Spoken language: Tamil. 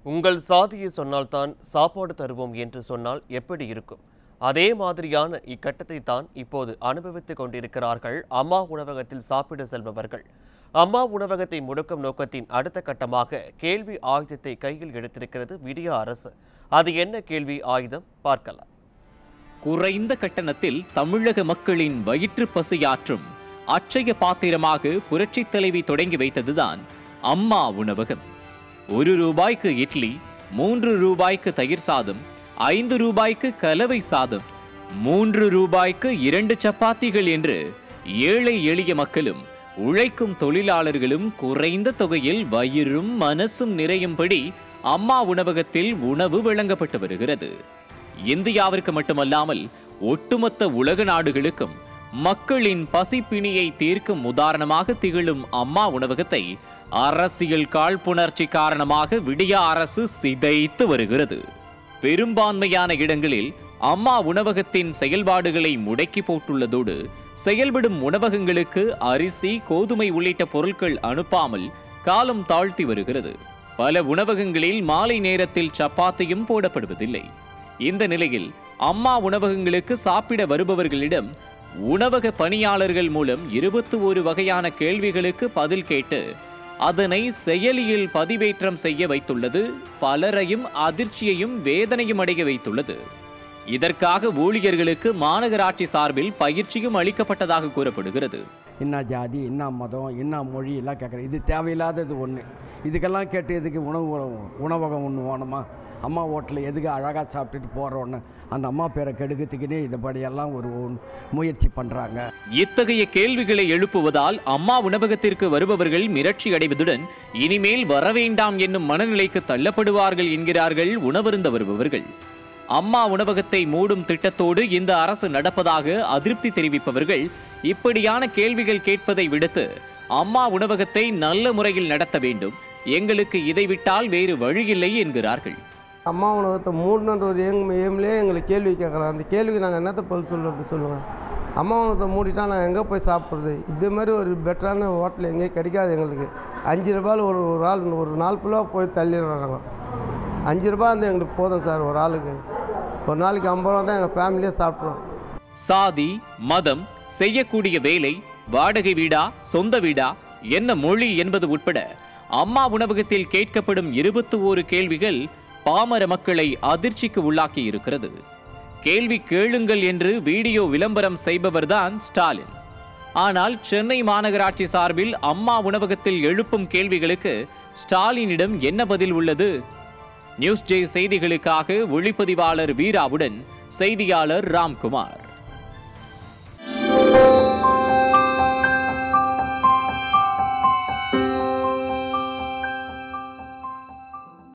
உங்கள் சாதியை சொன்னால்தான் சாப்பாடு தருவோம் என்று சொன்னால் எப்படி இருக்கும் அதே மாதிரியான இக்கட்டத்தை தான் இப்போது அனுபவித்துக் கொண்டிருக்கிறார்கள் அம்மா உணவகத்தில் சாப்பிட செல்பவர்கள் அம்மா உணவகத்தை முடக்கும் நோக்கத்தின் அடுத்த கட்டமாக கேள்வி ஆயுதத்தை கையில் எடுத்திருக்கிறது விடிய அரசு அது என்ன கேள்வி ஆயுதம் பார்க்கலாம் குறைந்த கட்டணத்தில் தமிழக மக்களின் வயிற்று பசியாற்றும் அச்சய பாத்திரமாக புரட்சித் தலைவி தொடங்கி வைத்ததுதான் அம்மா உணவகம் ஒரு ரூபாய்க்கு இட்லி மூன்று ரூபாய்க்கு தயிர் சாதம் ஐந்து ரூபாய்க்கு கலவை சாதம் மூன்று ரூபாய்க்கு இரண்டு சப்பாத்திகள் என்று ஏழை எளிய மக்களும் உழைக்கும் தொழிலாளர்களும் குறைந்த தொகையில் வயிறும் மனசும் நிறையும்படி அம்மா உணவகத்தில் உணவு வழங்கப்பட்டு வருகிறது இந்தியாவிற்கு மட்டுமல்லாமல் ஒட்டுமொத்த உலக நாடுகளுக்கும் மக்களின் பசிப்பிணியை தீர்க்கும் உதாரணமாக திகழும் அம்மா உணவகத்தை அரசியல் காழ்ப்புணர்ச்சி காரணமாக விடிய அரசு சிதைத்து வருகிறது பெரும்பான்மையான இடங்களில் அம்மா உணவகத்தின் செயல்பாடுகளை முடக்கி போட்டுள்ளதோடு செயல்படும் உணவகங்களுக்கு அரிசி கோதுமை உள்ளிட்ட பொருட்கள் அனுப்பாமல் காலம் தாழ்த்தி வருகிறது பல உணவகங்களில் மாலை நேரத்தில் சப்பாத்தியும் போடப்படுவதில்லை இந்த நிலையில் அம்மா உணவகங்களுக்கு சாப்பிட வருபவர்களிடம் உணவக பணியாளர்கள் மூலம் இருபத்தி ஒரு வகையான கேள்விகளுக்கு பதில் கேட்டு அதனை செயலியில் பதிவேற்றம் செய்ய வைத்துள்ளது பலரையும் அதிர்ச்சியையும் வேதனையும் அடைய வைத்துள்ளது இதற்காக ஊழியர்களுக்கு மாநகராட்சி சார்பில் பயிற்சியும் அளிக்கப்பட்டதாக கூறப்படுகிறது என்ன ஜாதி என்ன மதம் என்ன மொழி எல்லாம் கேட்குறேன் இது தேவையில்லாதது ஒன்று இதுக்கெல்லாம் கேட்டு எதுக்கு உணவு உணவகம் ஒன்று வேணுமா அம்மா ஹோட்டலில் எதுக்கு அழகாக சாப்பிட்டுட்டு போகிறோன்னு அந்த அம்மா பேரை கெடுக்கிறதுக்குன்னே இதுபடியெல்லாம் ஒரு ஒன்- முயற்சி பண்ணுறாங்க இத்தகைய கேள்விகளை எழுப்புவதால் அம்மா உணவகத்திற்கு வருபவர்கள் மிரட்சி அடைவதுடன் இனிமேல் வரவேண்டாம் என்னும் மனநிலைக்கு தள்ளப்படுவார்கள் என்கிறார்கள் உணவருந்த வருபவர்கள் அம்மா உணவகத்தை மூடும் திட்டத்தோடு இந்த அரசு நடப்பதாக அதிருப்தி தெரிவிப்பவர்கள் இப்படியான கேள்விகள் கேட்பதை விடுத்து அம்மா உணவகத்தை நல்ல முறையில் நடத்த வேண்டும் எங்களுக்கு இதை விட்டால் வேறு வழியில்லை என்கிறார்கள் அம்மா உணவகத்தை மூடணுன்ற ஒரு எங் எய்ம்லேயே எங்களுக்கு கேள்வி கேட்குறோம் அந்த கேள்விக்கு நாங்கள் என்னத்த பதில் சொல்கிறது சொல்லுங்கள் அம்மா உணவகத்தை மூடிட்டா நாங்கள் எங்கே போய் சாப்பிட்றது இது மாதிரி ஒரு பெட்டரான ஹோட்டல் எங்கேயும் கிடைக்காது எங்களுக்கு அஞ்சு ரூபாயில் ஒரு ஒரு ஆள் ஒரு நாள் ஃபுல்லாக போய் தள்ளிடுறாங்க அஞ்சு ரூபா வந்து எங்களுக்கு போதும் சார் ஒரு ஆளுக்கு ஒரு நாளைக்கு ஐம்பது ரூபா தான் எங்கள் ஃபேமிலியே சாப்பிட்றோம் சாதி மதம் செய்யக்கூடிய வேலை வாடகை வீடா சொந்த வீடா என்ன மொழி என்பது உட்பட அம்மா உணவகத்தில் கேட்கப்படும் இருபத்தி ஓரு கேள்விகள் பாமர மக்களை அதிர்ச்சிக்கு உள்ளாக்கி இருக்கிறது கேள்வி கேளுங்கள் என்று வீடியோ விளம்பரம் செய்பவர்தான் ஸ்டாலின் ஆனால் சென்னை மாநகராட்சி சார்பில் அம்மா உணவகத்தில் எழுப்பும் கேள்விகளுக்கு ஸ்டாலினிடம் என்ன பதில் உள்ளது நியூஸ் ஜே செய்திகளுக்காக ஒளிப்பதிவாளர் வீராவுடன் செய்தியாளர் ராம்குமார்